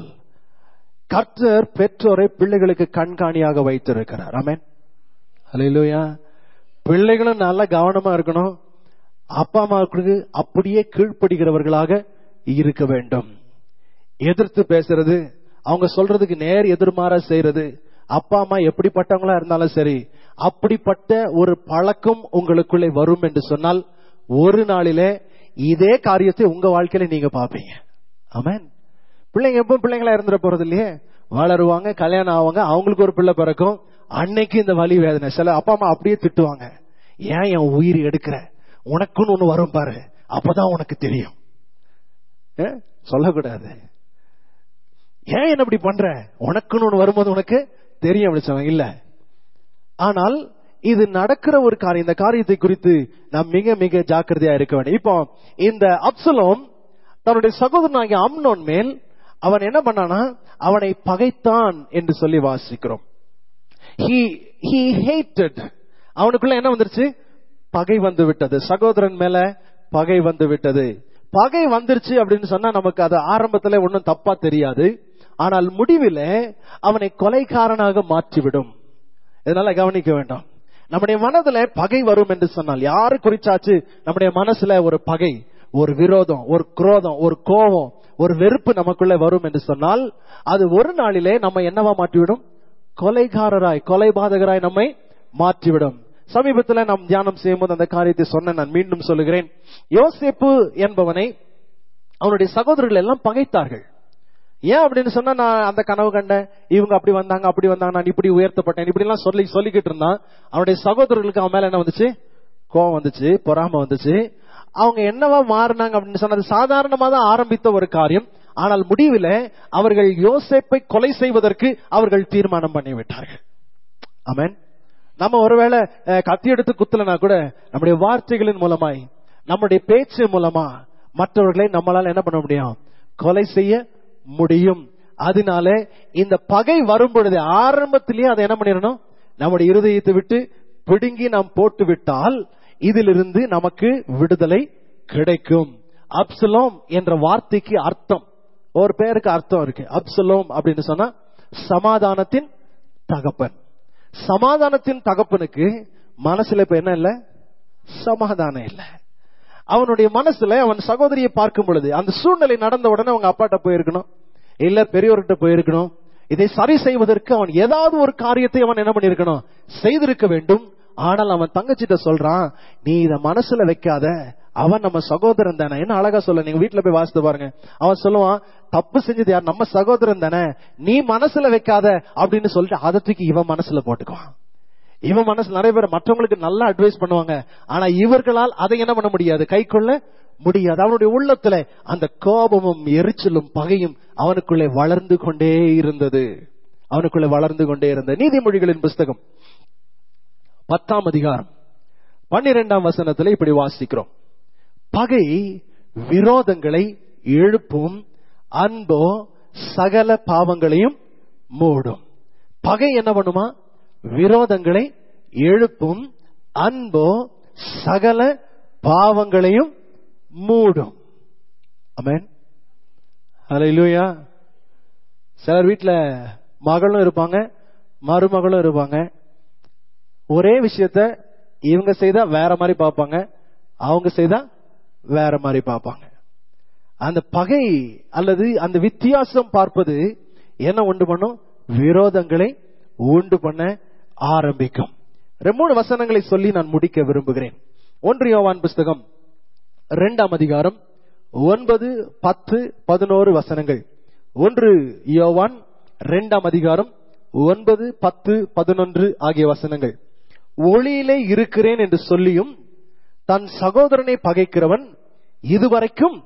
Speaker 1: கர்த்தர் பெற்றோரை பிள்ளைகளுக்கு கண்காணியாக வைத்திருக்கிறார் ஆமென் ஹalleluya பிள்ளைகளும் நல்ல கவனமா இருக்கணும் அப்பா அம்மாவுக்கு அப்படியே கீழ்ப்படுகிறவர்களாக இருக்க வேண்டும் எதிர்த்து பேசுறது அவங்க சொல்றதுக்கு நேர் எதிர்மாறா செய்யறது அப்பா அம்மா எப்படிப்பட்டவங்களா இருந்தாலும் சரி அப்படிப்பட்ட ஒரு பழக்கம் உங்களுக்குள்ளே வரும் என்று சொன்னால் ஒரு நாளிலே இதே காரியத்தை உங்க வாழ்க்கையில நீங்க பாப்பீங்க ஆமென் பிள்ளைங்க எப்பவும் பிள்ளைங்களா இருந்துட போறது இல்லையே வளருவாங்க கல்யாணம் ஆவாங்க அவங்களுக்கு ஒரு பிள்ளை பிறக்கும் அன்னைக்கு இந்த வலி வேதனை சில அப்பா அம்மா அப்படியே திட்டுவாங்க ஏன் என் உயிர் எடுக்கிற உனக்குன்னு ஒண்ணு வரும் பாரு அப்பதான் உனக்கு தெரியும் ஏ? சொல்லக்கூடாது ஏன் என்ன இப்படி பண்ற உனக்குன்னு ஒண்ணு வரும்போது உனக்கு தெரியும் அப்படி சொன்னாங்க இல்ல ஆனால் இது நடக்கிற ஒரு காரியம் இந்த காரியத்தை குறித்து நாம் மிக மிக ஜாக்கிரதையா இருக்க வேண்டும் இப்போ இந்த அப்சலோம் தன்னுடைய சகோதரனாகிய அம்னோன் மேல் அவன் என்ன பண்ணானா அவனை பகைத்தான் என்று சொல்லி வாசிக்கிறோம் he he hated அவனுக்குள்ள என்ன வந்துருச்சு பகை வந்து விட்டது சகோதரன் மேல பகை வந்து விட்டது பகை வந்துருச்சு அப்படின்னு சொன்னா நமக்கு அது ஆரம்பத்துல ஒன்றும் தப்பா தெரியாது ஆனால் முடிவில அவனை கொலைக்காரனாக மாற்றிவிடும் இதனால கவனிக்க வேண்டாம் நம்முடைய மனதுல பகை வரும் என்று சொன்னால் யாரு குறிச்சாச்சு நம்முடைய மனசுல ஒரு பகை ஒரு விரோதம் ஒரு குரோதம் ஒரு கோபம் ஒரு வெறுப்பு நமக்குள்ள வரும் என்று சொன்னால் அது ஒரு நாளிலே நம்ம என்னவா மாற்றிவிடும் கொலைகாரராய் கொலைபாதகராய் நம்மை மாற்றிவிடும் சமீபத்துல நாம் தியானம் செய்யும்போது அந்த காரியத்தை சொன்ன நான் மீண்டும் சொல்லுகிறேன் யோசேப்பு என்பவனை அவனுடைய சகோதரர்கள் எல்லாம் பகைத்தார்கள் ஏன் அப்படின்னு சொன்னா நான் அந்த கனவு கண்டேன் இவங்க அப்படி வந்தாங்க அப்படி வந்தாங்க நான் இப்படி உயர்த்தப்பட்டேன் இப்படி எல்லாம் சொல்லி சொல்லிக்கிட்டு இருந்தான் அவனுடைய சகோதரர்களுக்கு அவன் மேல என்ன வந்துச்சு கோவம் வந்துச்சு பொறாம வந்துச்சு அவங்க என்னவா மாறினாங்க அப்படின்னு சொன்னா அது சாதாரணமா தான் ஆரம்பித்த ஒரு காரியம் ஆனால் முடிவில் அவர்கள் யோசேப்பை கொலை செய்வதற்கு அவர்கள் தீர்மானம் பண்ணிவிட்டார்கள் ஆமென் நம்ம ஒருவேளை அஹ், கத்தி எடுத்து குத்தலனா கூட நம்முடைய வார்த்தைகளின் மூலமாய் நம்முடைய பேச்சு மூலமா மற்றவர்களை நம்மளால என்ன பண்ண முடியும் கொலை செய்ய முடியும் அதனால இந்த பகை வரும் பொழுது ஆரம்பத்திலேயே அதை என்ன பண்ணிடணும் நம்முடைய இருதயத்தை விட்டு பிடுங்கி நாம் போட்டு விட்டால் இதிலிருந்து நமக்கு விடுதலை கிடைக்கும் அப்சலோம் என்ற வார்த்தைக்கு அர்த்தம் ஒரு பேருக்கு அர்த்தம் இருக்கு அப்சலோம் அப்படின்னு சொன்னா சமாதானத்தின் தகப்பன் சமாதானத்தின் தகப்பனுக்கு மனசுல இப்ப என்ன இல்ல சமாதானம் இல்ல அவனுடைய மனசுல அவன் சகோதரியை பார்க்கும் பொழுது அந்த சூழ்நிலை நடந்த உடனே அவங்க அப்பாட்ட போயிருக்கணும் இல்ல பெரியோர்கிட்ட போயிருக்கணும் இதை சரி செய்வதற்கு அவன் ஏதாவது ஒரு காரியத்தை அவன் என்ன பண்ணிருக்கணும் செய்திருக்க வேண்டும் ஆனால் அவன் தங்கச்சிட்ட சொல்றான் நீ இத மனசுல வைக்காத அவன் நம்ம சகோதரன் தானே என்ன அழகா சொல்ல நீங்க வீட்டுல போய் வாசித்து பாருங்க அவன் சொல்லுவான் தப்பு செஞ்சது யார் நம்ம சகோதரன் தானே நீ மனசுல வைக்காத அப்படின்னு சொல்லிட்டு அதை தூக்கி இவன் மனசுல போட்டுக்குவான் இவன் மனசு நிறைய பேர் மற்றவங்களுக்கு நல்லா அட்வைஸ் பண்ணுவாங்க ஆனா இவர்களால் அதை என்ன பண்ண முடியாது கை கொள்ள முடியாது அவனுடைய உள்ளத்துல அந்த கோபமும் எரிச்சலும் பகையும் அவனுக்குள்ளே வளர்ந்து கொண்டே இருந்தது அவனுக்குள்ளே வளர்ந்து கொண்டே இருந்தது நீதிமொழிகளின் புஸ்தகம் பத்தாம் அதிகாரம் பன்னிரெண்டாம் வசனத்துல இப்படி வாசிக்கிறோம் பகை விரோதங்களை எழுப்பும் அன்போ சகல பாவங்களையும் மூடும் பகை என்ன பண்ணுமா விரோதங்களை எழுப்பும் அன்போ சகல பாவங்களையும் மூடும் அமேன் ஹalleluya சிலர் வீட்ல மகளும் இருப்பாங்க மருமகளும் இருப்பாங்க ஒரே விஷயத்த இவங்க செய்தா வேற மாதிரி பார்ப்பாங்க அவங்க செய்தா வேற மாதிரி பார்ப்பாங்க அந்த பகை அல்லது அந்த வித்தியாசம் பார்ப்பது என்ன உண்டு பண்ணும் விரோதங்களை உண்டு பண்ண ஆரம்பிக்கும் ரெண்டு மூணு வசனங்களை சொல்லி நான் முடிக்க விரும்புகிறேன் ஒன்று யோவான் புஸ்தகம் இரண்டாம் அதிகாரம் ஒன்பது பத்து பதினோரு வசனங்கள் ஒன்று யோவான் இரண்டாம் அதிகாரம் ஒன்பது பத்து பதினொன்று ஆகிய வசனங்கள் ஒளியிலே இருக்கிறேன் என்று சொல்லியும் தன் சகோதரனை பகைக்கிறவன் இதுவரைக்கும்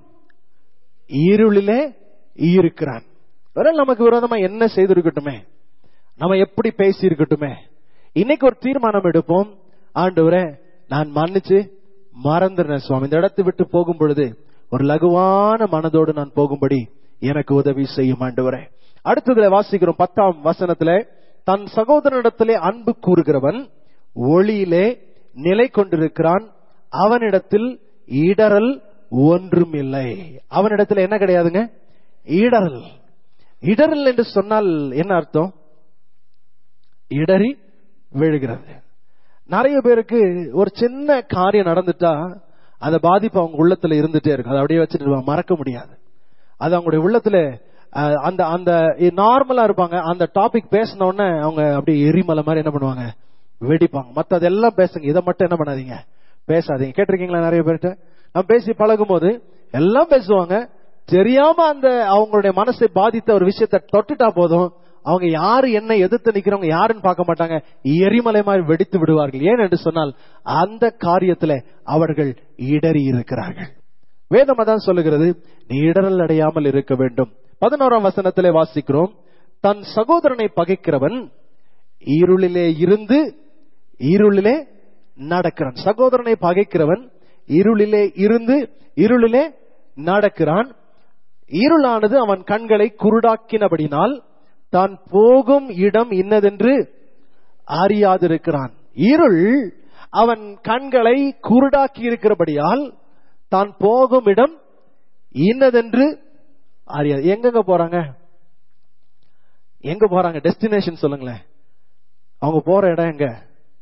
Speaker 1: இருளிலே இருக்கிறான் ஒருவேளை நமக்கு விரோதமா என்ன செய்திருக்கட்டுமே நம்ம எப்படி பேசி இருக்கட்டுமே இன்னைக்கு ஒரு தீர்மானம் எடுப்போம் ஆண்டவரே நான் மன்னிச்சு மறந்துடுறேன் சுவாமி இந்த இடத்தை விட்டு போகும் பொழுது ஒரு லகுவான மனதோடு நான் போகும்படி எனக்கு உதவி செய்யும் ஆண்டவரே அடுத்ததுல வாசிக்கிறோம் பத்தாம் வசனத்துல தன் சகோதரனிடத்திலே அன்பு கூறுகிறவன் ஒளியிலே நிலை கொண்டிருக்கிறான் அவனிடத்தில் இடரல் ஒன்றும் இல்லை அவனிடத்தில் என்ன கிடையாதுங்க இடரல் இடரல் என்று சொன்னால் என்ன அர்த்தம் இடறி விழுகிறது நிறைய பேருக்கு ஒரு சின்ன காரியம் நடந்துட்டா அந்த பாதிப்பு அவங்க உள்ளத்துல இருந்துட்டே இருக்கும் அதை அப்படியே வச்சுட்டு இருப்பாங்க, மறக்க முடியாது அது அவங்களுடைய உள்ளத்துல அஹ், அந்த அந்த நார்மலா இருப்பாங்க அந்த டாபிக் பேசின உடனே அவங்க அப்படியே எரிமலை மாதிரி என்ன பண்ணுவாங்க வெடிப்பாங்க மத்த அதெல்லாம் பேசுங்க இதை மட்டும் என்ன பண்ணாதீங்க பேசாதீங்க கேட்டிருக்கீங்களா நிறைய பேர்கிட்ட நம்ம பேசி பழகும் போது எல்லாம் பேசுவாங்க தெரியாம அந்த அவங்களுடைய மனசை பாதித்த ஒரு விஷயத்தை தொட்டுட்டா போதும் அவங்க யாரு என்ன எதிர்த்து நிக்கிறவங்க யாருன்னு பார்க்க மாட்டாங்க எரிமலை மாதிரி வெடித்து விடுவார்கள் ஏன் என்று சொன்னால் அந்த காரியத்துல அவர்கள் இடறி இருக்கிறார்கள் வேதம் அதான் சொல்லுகிறது நீ இடரல் அடையாமல் இருக்க வேண்டும் பதினோராம் வசனத்திலே வாசிக்கிறோம் தன் சகோதரனை பகைக்கிறவன் இருளிலே இருந்து இருளிலே நடக்கிறான் சகோதரனை பகைக்கிறவன் இருளிலே இருந்து இருளிலே நடக்கிறான் இருளானது அவன் கண்களை குருடாக்கினபடினால் தான் போகும் இடம் இன்னதென்று அறியாதிருக்கிறான் இருள் அவன் கண்களை குருடாக்கி இருக்கிறபடியால் தான் போகும் இடம் இன்னதென்று அறியாது எங்கெங்க போறாங்க எங்க போறாங்க டெஸ்டினேஷன் சொல்லுங்களேன் அவங்க போற இடம் எங்க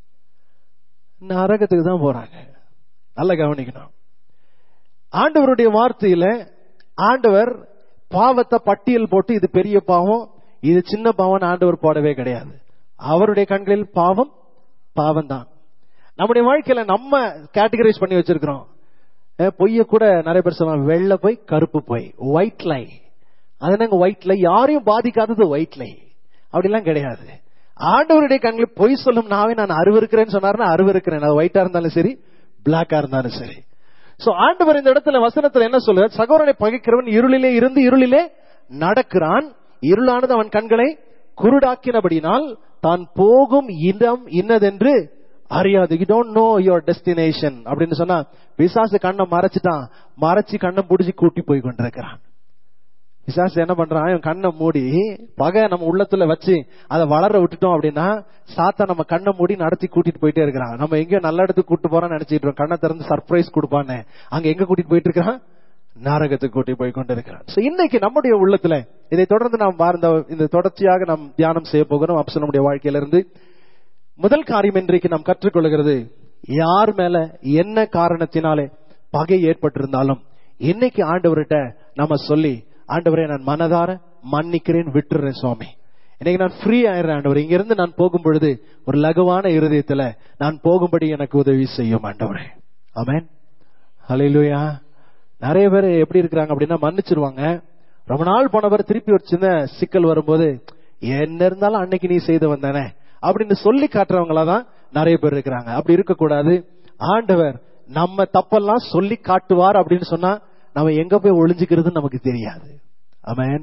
Speaker 1: நரகத்துக்கு தான் போறாங்க நல்லா கவனிக்கணும் ஆண்டவருடைய வார்த்தையில ஆண்டவர் பாவத்தை பட்டியல் போட்டு இது பெரிய பாவம் இது சின்ன பாவம் ஆண்டவர் போடவே கிடையாது அவருடைய கண்களில் பாவம் பாவம் தான் நம்முடைய வாழ்க்கையில நம்ம கேட்டகரைஸ் பண்ணி வச்சிருக்கிறோம் அஹ் பொய்ய கூட நிறைய பேர் சொல்லுவாங்க வெள்ளை போய் கருப்பு போய் ஒயிட் லை அது என்னங்க ஒயிட் லை யாரையும் பாதிக்காதது ஒயிட் லை அப்படிலாம் கிடையாது ஆண்டவருடைய கண்களில் பொய் சொல்லும் நாவே நான் அருவருக்கிறேன்னு சொன்னாருன்னா அருவருக்கிறேன் அது ஒயிட்டா இருந்தாலும் சரி பிளாக்கா இருந்தாலும் சரி சோ ஆண்டவர் இந்த இடத்துல வசனத்துல என்ன சொல்லுவார் சகோதரனை பகைக்கிறவன் இருளிலே இருந்து இருளிலே நடக்கிறான் இருளானது அவன் கண்களை குருடாக்கினபடினால் தான் போகும் இடம் இன்னதென்று அறியாது you don't know your destination அப்படின்னு சொன்னா பிசாசு கண்ணை மறைச்சிட்டான் மறைச்சு கண்ணை புடிச்சு கூட்டி போய் கொண்டிருக்கிறான் பிசாசு என்ன பண்றான் இவன் கண்ணை மூடி பகை நம்ம உள்ளத்துல வச்சு அதை வளர விட்டுட்டோம் அப்படின்னா சாத்தா நம்ம கண்ணை மூடி நடத்தி கூட்டிட்டு போயிட்டே இருக்கிறான் நம்ம எங்க நல்ல இடத்துக்கு கூட்டு போறோம்னு நினைச்சிட்டு இருக்கோம் கண்ணை திறந்து சர்ப்ரைஸ் கொடுப்பானே அங்க எங்க கூட்டிட்டு போயிட்டு இருக்கான் நாரகத்துக்கு கூட்டி போய் கொண்டிருக்கிறான் So, இன்னைக்கு நம்முடைய உள்ளத்துல இதை தொடர்ந்து நாம் வாழ்ந்த இந்த தொடர்ச்சியாக நாம் தியானம் செய்ய போகிறோம் அப்ப நம்முடைய வாழ்க்கையில இருந்து முதல் காரியம் இன்றைக்கு நாம் கற்றுக்கொள்கிறது யார் மேல என்ன காரணத்தினாலே பகை ஏற்பட்டிருந்தாலும் இன்னைக்கு ஆண்டவர்கிட்ட நம்ம சொல்லி ஆண்டவரே நான் மனதார மன்னிக்கிறேன் விட்டுறேன் சுவாமி இன்னைக்கு நான் ஃப்ரீ ஆயிடுறேன் ஆண்டவர் இங்க இருந்து நான் போகும் பொழுது ஒரு லகுவான இருதயத்துல நான் போகும்படி எனக்கு உதவி செய்யும் ஆண்டவரே ஆமென் ஹalleluya நிறைய பேர் எப்படி இருக்கிறாங்க அப்படின்னா மன்னிச்சிருவாங்க ரொம்ப நாள் போனவர் திருப்பி ஒரு சின்ன சிக்கல் வரும்போது என்ன இருந்தாலும் அன்னைக்கு நீ செய்து வந்தானே அப்படின்னு சொல்லி காட்டுறவங்களா தான் நிறைய பேர் இருக்கிறாங்க அப்படி இருக்கக்கூடாது ஆண்டவர் நம்ம தப்பெல்லாம் சொல்லி காட்டுவார் அப்படின்னு சொன்னா நம்ம எங்க போய் ஒளிஞ்சுக்கிறது நமக்கு தெரியாது ஆமென்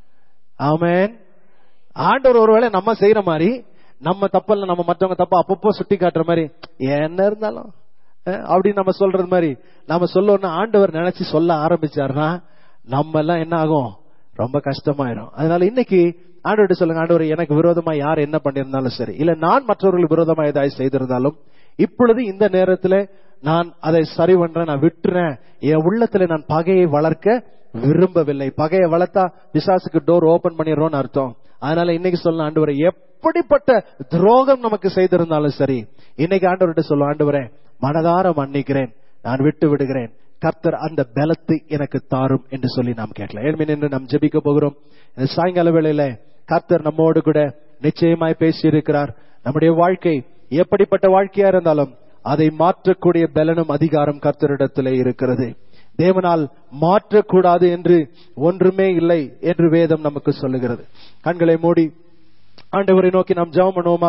Speaker 1: ஆமென் ஆண்டவர் ஒருவேளை நம்ம செய்யற மாதிரி நம்ம தப்பல்ல நம்ம மற்றவங்க தப்ப அப்பப்போ சுட்டி காட்டுற மாதிரி என்ன இருந்தாலும் அஹ், அப்படின்னு நம்ம சொல்றது மாதிரி நம்ம சொல்லணும்னா ஆண்டவர் நினைச்சு சொல்ல ஆரம்பிச்சாருன்னா நம்ம எல்லாம் என்ன ஆகும் ரொம்ப கஷ்டமாயிரும் அதனால இன்னைக்கு ஆண்டவர்கிட்ட சொல்லுங்க ஆண்டவர் எனக்கு விரோதமா யார் என்ன பண்ணியிருந்தாலும் சரி இல்ல நான் மற்றவர்களுக்கு விரோதமா ஏதாவது செய்திருந்தாலும் இப்பொழுது இந்த நேரத்துல நான் அதை சரி பண்றேன் நான் விட்டுறேன் என் உள்ளத்துல நான் பகையை வளர்க்க விரும்பவில்லை பகையை வளர்த்தா பிசாசுக்கு டோர் ஓபன் பண்ணிடுறோம்னு அர்த்தம் அதனால இன்னைக்கு சொல்ல ஆண்டவரை எப்படிப்பட்ட துரோகம் நமக்கு செய்திருந்தாலும் சரி இன்னைக்கு ஆண்டவர்கிட்ட சொல்ல ஆண்டவரே மனதார மன்னிக்கிறேன் நான் விட்டு விடுகிறேன் கர்த்தர் அந்த பலத்தை எனக்கு தாரும் என்று சொல்லி நாம் கேட்கலாம் ஏழ்மை நின்று நாம் ஜெபிக்க போகிறோம் இந்த சாயங்கால வேளையில கர்த்தர் நம்மோடு கூட நிச்சயமாய் பேசி இருக்கிறார் நம்முடைய வாழ்க்கை எப்படிப்பட்ட வாழ்க்கையா இருந்தாலும் அதை மாற்றக்கூடிய பலனும் அதிகாரம் கர்த்தரிடத்திலே இருக்கிறது தேவனால் மாற்றக்கூடாது என்று ஒன்றுமே இல்லை என்று வேதம் நமக்கு சொல்லுகிறது கண்களை மூடி ஆண்டவரை நோக்கி நாம் ஜெபம் பண்ணுவோமா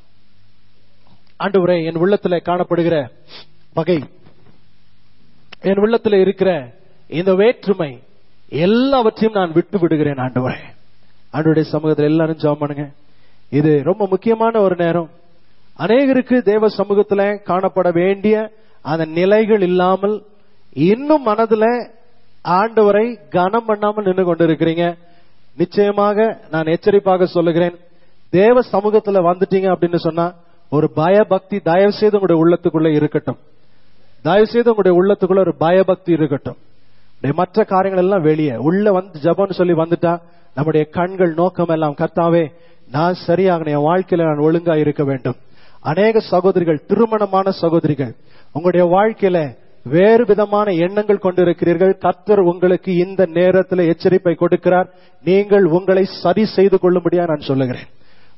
Speaker 1: ஆண்டவரே என் உள்ளத்துல காணப்படுகிற பகை என் உள்ளத்துல இருக்கிற இந்த வேற்றுமை எல்லாவற்றையும் நான் விட்டு விடுகிறேன் ஆண்டவரே ஆண்டவருடைய சமூகத்தில் எல்லாரும் ஜெபம் பண்ணுங்க இது ரொம்ப முக்கியமான ஒரு நேரம் அநேகருக்கு தேவ சமூகத்துல காணப்பட வேண்டிய அந்த நிலைகள் இல்லாமல் இன்னும் மனதுல ஆண்டவரை கனம் பண்ணாமல் நின்று கொண்டிருக்கிறீங்க நிச்சயமாக நான் எச்சரிப்பாக சொல்லுகிறேன் தேவ சமூகத்துல வந்துட்டீங்க அப்படின்னு சொன்னா ஒரு பயபக்தி தயவு செய்து உங்களுடைய உள்ளத்துக்குள்ள இருக்கட்டும் தயவு செய்து உங்களுடைய உள்ளத்துக்குள்ள ஒரு பயபக்தி இருக்கட்டும் உடைய மற்ற காரியங்கள் எல்லாம் வெளியே உள்ள வந்து ஜபம்னு சொல்லி வந்துட்டா நம்முடைய கண்கள் நோக்கம் எல்லாம் கர்த்தாவே நான் சரியாக என் வாழ்க்கையில நான் ஒழுங்கா இருக்க வேண்டும் அநேக சகோதரிகள் திருமணமான சகோதரிகள் உங்களுடைய வாழ்க்கையில வேறு விதமான எண்ணங்கள் கொண்டிருக்கிறீர்கள் கர்த்தர் உங்களுக்கு இந்த நேரத்தில் எச்சரிப்பை கொடுக்கிறார் நீங்கள் உங்களை சரி செய்து கொள்ளும்படியா நான் சொல்லுகிறேன்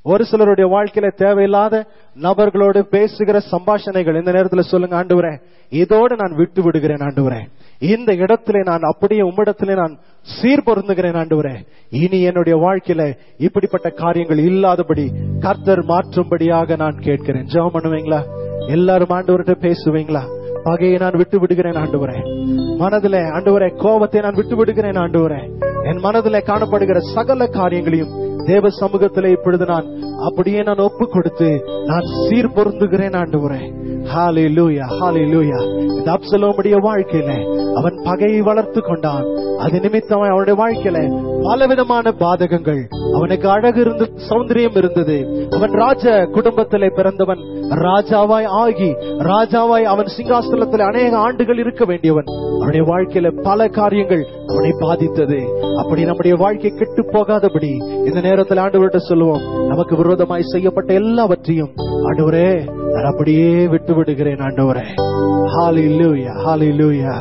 Speaker 1: ஒரு சிலருடைய வாழ்க்கையில தேவையில்லாத நபர்களோடு பேசுகிற சம்பாஷணைகள் இந்த நேரத்துல சொல்லுங்க ஆண்டவரே இதோடு நான் விட்டு விடுகிறேன் ஆண்டவரே இந்த இடத்திலே நான் அப்படியே உம்மிடத்திலே நான் சீர் பொருந்துகிறேன் ஆண்டவரே இனி என்னுடைய வாழ்க்கையில இப்படிப்பட்ட காரியங்கள் இல்லாதபடி கர்த்தர் மாற்றும்படியாக நான் கேட்கிறேன் ஜெபம் பண்ணுவீங்களா எல்லாரும் ஆண்டவர்கிட்ட பேசுவீங்களா பகையை நான் விட்டு விடுகிறேன் ஆண்டவரே மனதிலே ஆண்டவரே கோபத்தை நான் விட்டு விடுகிறேன் ஆண்டவரே என் மனதிலே காணப்படுகிற சகல காரியங்களையும் தேவ சமூகத்திலே இப்பொழுது நான் அப்படியே நான் ஒப்பு கொடுத்து நான் சீர் பொருந்துகிறேன் ஆண்டவரே ஹாலே லூயா ஹாலே லூயா இந்த அப்சலோமுடைய வாழ்க்கையில அவன் பகையை வளர்த்து கொண்டான் அது நிமித்தம் அவனுடைய வாழ்க்கையில பலவிதமான பாதகங்கள் அவனுக்கு அழகு இருந்து சௌந்தரியம் இருந்தது அவன் ராஜ குடும்பத்திலே பிறந்தவன் ராஜாவாய் ஆகி ராஜாவாய் அவன் சிங்காசனத்தில் அநேக ஆண்டுகள் இருக்க வேண்டியவன் அவனுடைய வாழ்க்கையில பல காரியங்கள் அவனை பாதித்தது அப்படி நம்முடைய வாழ்க்கை கெட்டு போகாதபடி இந்த நேரத்தில் ஆண்டவர்கிட்ட சொல்லுவோம் நமக்கு விரோதமாய் செய்யப்பட்ட எல்லாவற்றையும் ஆண்டவரே நான் அப்படியே விட்டு விடுகிறேன் ஆண்டவரே ஹalleluya ஹalleluya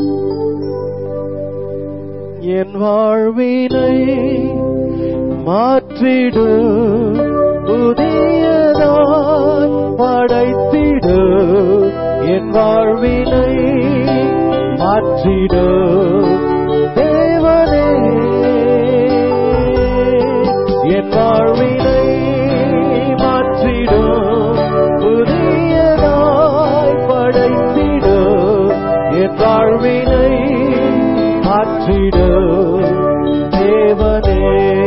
Speaker 1: என் வாழ்வினை மாற்றிடு புதியதாய் படைத்திடு என் வாழ்வினை மாற்றிடு தேவனே என் வாழ்வினை மாற்றிடு புதியதாய் படைத்திடு என் வாழ்வினை மாற்றிடு தேவனே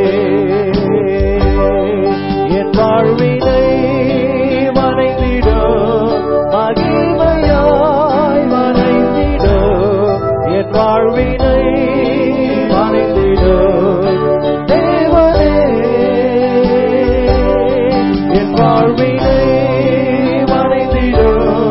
Speaker 1: என் வாழ்வினை வணைந்திடு மகிமையாய் வணைந்திடு என் வாழ்வினை வணைந்திடு தேவனே என் வாழ்வினை வணைந்திடு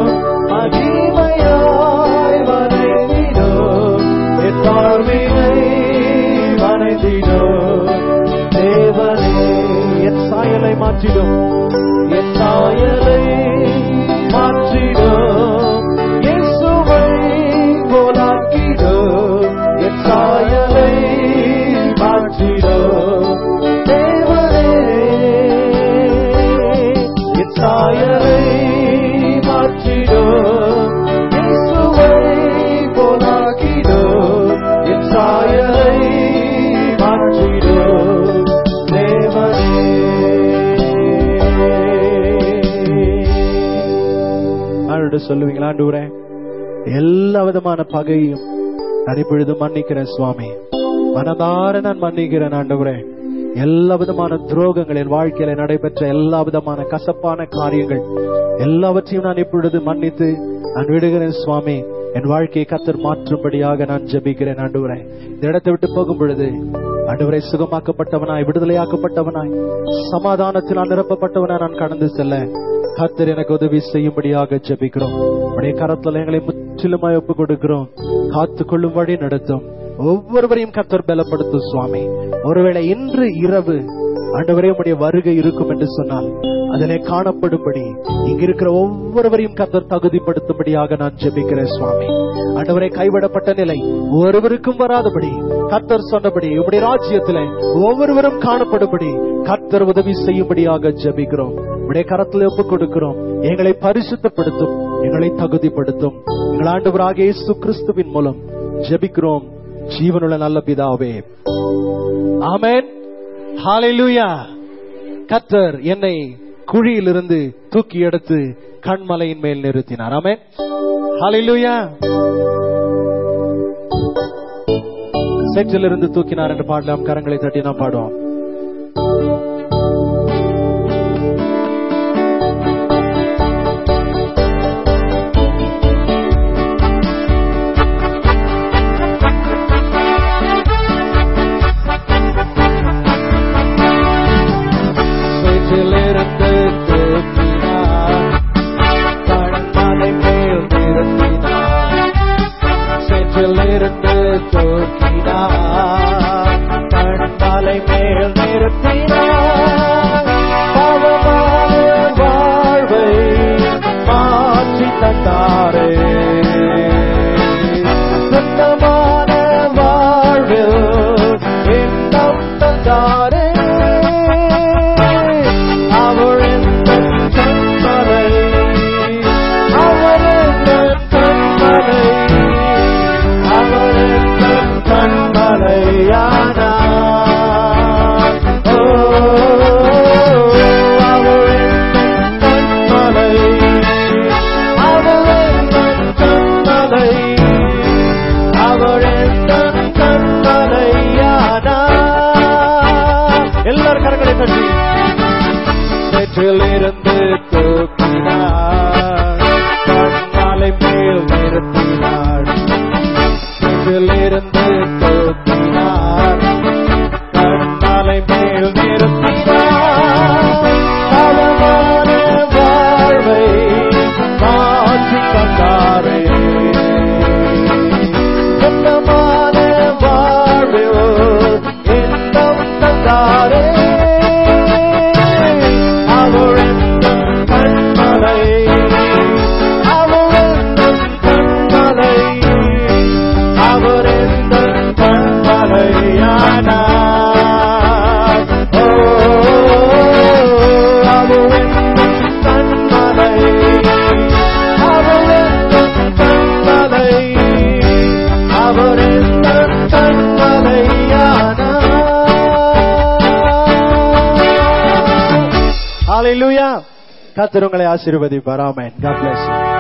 Speaker 1: மகிமையாய் வணைந்திடு என் வாழ்வினை வணைந்திடு தேவனே என் சாயலை மாற்றிடும் என் சாயலை மாற்றிடும் இயேசுவை போலாக்கிடும் என் சாயலை மாற்றிடும் தேவனே என் சாயலை மாற்றிடும் இயேசுவை போலாக்கிடும் என் சாயலை மாற்றிடும் தேவனே ஆண்டவர்கிட்ட சொல்லுவீங்களா ஆண்டவரே எல்லா விதமான பகையும் நான் இப்பொழுது மன்னிக்கிறேன் சுவாமி மனதார நான் மன்னிக்கிறேன் ஆண்டவரே எல்லா விதமான துரோகங்கள் என் வாழ்க்கையில நடைபெற்ற எல்லா விதமான கசப்பான காரியங்கள் எல்லாவற்றையும் நான் இப்பொழுது மன்னித்து நான் விடுகிறேன் சுவாமி என் வாழ்க்கையை கத்தர் மாற்றும்படியாக நான் ஜெபிக்கிறேன் ஆண்டவரே இந்த இடத்தை விட்டு போகும் பொழுது ஆண்டவரை சுகமாக்கப்பட்டவனாய் விடுதலையாக்கப்பட்டவனாய் சமாதானத்தினால் நிரப்பப்பட்டவனாய் நான் கடந்து செல்ல கத்தர் எனக்கு உதவி செய்யும்படியாக ஜெபிக்கிறோம் உடைய கரத்துல எங்களை முற்றிலுமாய் ஒப்பு கொடுக்கிறோம் காத்து கொள்ளும் வழி நடத்தும் ஒவ்வொருவரையும் கத்தர் பலப்படுத்தும் சுவாமி ஒருவேளை இன்று இரவு ஆண்டவரே உடைய வருகை இருக்கும் என்று சொன்னால் அதிலே காணப்படும்படி இங்க இருக்கிற ஒவ்வொருவரையும் கத்தர் தகுதிப்படுத்தும்படியாக நான் ஜெபிக்கிறேன் சுவாமி ஆண்டவரை கைவிடப்பட்ட நிலை ஒருவருக்கும் வராதபடி கத்தர் சொன்னபடி உடைய ராஜ்யத்திலே ஒவ்வொருவரும் காணப்படும்படி கத்தர் உதவி செய்யும்படியாக ஜெபிக்கிறோம் உடைய கரத்தில் ஒப்புக் கொடுக்கிறோம் எங்களை பரிசுத்தப்படுத்தும் எங்களை தகுதிப்படுத்தும் எங்கள் ஆண்டவராக இயேசு கிறிஸ்துவின் மூலம் ஜெபிக்கிறோம் ஜீவனுள்ள நல்ல பிதாவே ஆமென் ஹalleluya கத்தர் என்னை குழியிலிருந்து தூக்கி எடுத்து கண்மலையின் மேல் நிறுத்தினார் ஆமென் ஹalleluya செற்றிலிருந்து தூக்கினார் என்று பாடலாம் கரங்களை தட்டி நாம் பாடுவோம் சேற்றிலிருந்து தூக்கினார் கண்மலை மேல் நிறுத்தினார் சேற்றிலிருந்து தூக்கினார் கண்மலை மேல் நெஞ்சிலிருந்து தூக்கினார் கண்மாலை மேல் நிறுத்தினார் நெஞ்சிலிருந்து தூக்கினார் கண்மாலை மேல் நிறுத்தினார் பலமான வாழ்வை மாற்றி தந்தாரே சொந்தமான வாழ்வில் இன்பம் தந்தாரே அவர் எந்தன் கண்மலை அவர் எந்தன் கண்மலை அவர் எந்தன் கண்மலையானார் ஓ அவர் எந்தன் கண்மலை அவர் எந்தன் கண்மலை அவர் எந்தன் கண்மலையானார் ஹalleluya கர்த்தர் உங்களை ஆசீர்வதிப்பார் ஆமென் God bless you